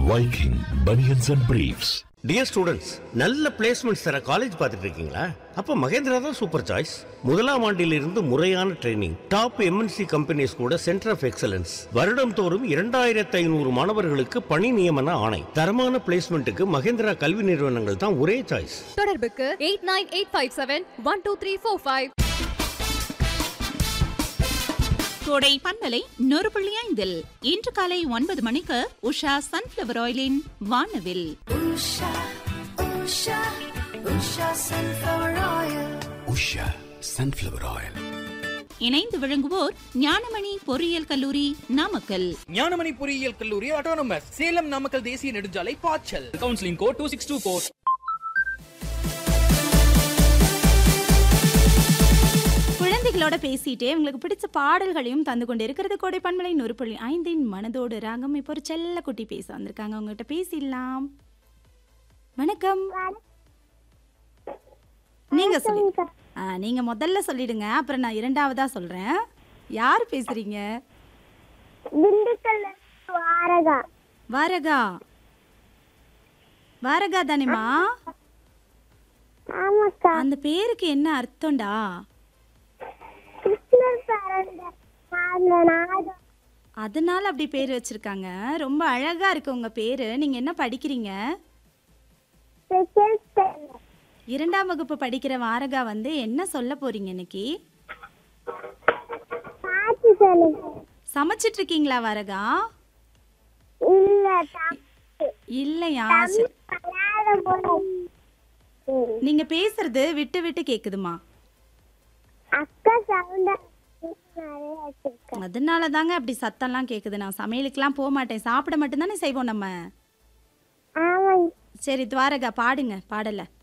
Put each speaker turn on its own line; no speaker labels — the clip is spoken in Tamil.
Viking Bunions and Briefs.
Dear students நல்ல பிளேஸ்மெண்ட்ஸ் தர காலேஜ் பார்த்துட்டு இருக்கீங்களா அப்ப மகேந்திரா தான் சூப்பர் சாய்ஸ் முதலாம் ஆண்டிலிருந்து முறையான ட்ரைனிங் டாப் எம்என்சி கம்பெனிஸ் கூட சென்டர் ஆஃப் எக்ஸலன்ஸ் வருடம் தோறும் இரண்டாயிரத்து ஐநூறு மாணவர்களுக்கு பணி நியமன ஆணை தரமான பிளேஸ்மெண்ட்டுக்கு மகேந்திரா கல்வி நிறுவனங்கள் தான் ஒரே சாய்ஸ்
தொடர்புக்கு eight nine eight five seven one two three four five
கோடை பண்பலை நூறு புள்ளி ஐந்தில் இன்று காலை ஒன்பது மணிக்கு உஷா சன்ஃபிளவர் ஆயிலின் வானவில்
உஷா சன்ஃப்ளவர் ஆயில்
இணைந்து விளங்குவோர் ஞானமணி பொறியியல் கல்லூரி நாமக்கல்
ஞானமணி பொறியியல் கல்லூரி ஆட்டோனமஸ் சேலம் நாமக்கல் தேசிய நெடுஞ்சாலை பாய்ச்சல் counselling code two six two four
குழந்தைகளோட பேசிட்டே உங்களுக்கு பிடிச்ச பாடல்களையும் தந்து கொண்டு இருக்கிறது கோடை பண்பலை நூறு புள்ளி ஐந்தின் மனதோடு ராகம் இப்போ ஒரு செல்ல குட்டி பேச வந்திருக்காங்க உங்ககிட்ட பேசிடலாம் வணக்கம் நீங்க சொல்லி ஆ, நீங்க முதல்ல சொல்லிடுங்க அப்புறம் நான் இரண்டாவதா சொல்றேன் யார் பேசுறீங்க
திண்டுக்கல்ல வாரகா
வாரகா வாரகா தானேம்மா
ஆமாக்கா
அந்த பேருக்கு என்ன அர்த்தம்டா
கிருஷ்ணர் பிறந்த நாள்ல நாதம்
அதனால அப்படி பேர் வச்சிருக்காங்க ரொம்ப அழகா இருக்கு உங்க பேரு நீங்க என்ன படிக்கிறீங்க
செகண்ட் ஸ்டாண்டர்ட்
இரண்டாம் வகுப்பு படிக்கிற வாரகா வந்து என்ன சொல்ல போறீங்க இன்னைக்கு
பாட்டு சொல்லுங்க
சமைச்சிட்டு இருக்கீங்களா வாரகா
இல்ல தம்பி
இல்லையா சரி.
விளையாட போல சரி.
நீங்க பேசுறது விட்டு விட்டு கேக்குதுமா
அக்கா சவுண்டா நிறைய வச்சிருக்கேன்
அதனால தாங்க அப்படி சத்தம்லாம் கேக்குது நான் சமையலுக்குலாம் போக மாட்டேன் சாப்பிட மட்டும்தானே செய்வோம் நம்ம
ஆமாங்க
சரி துவாரகா பாடுங்க பாடல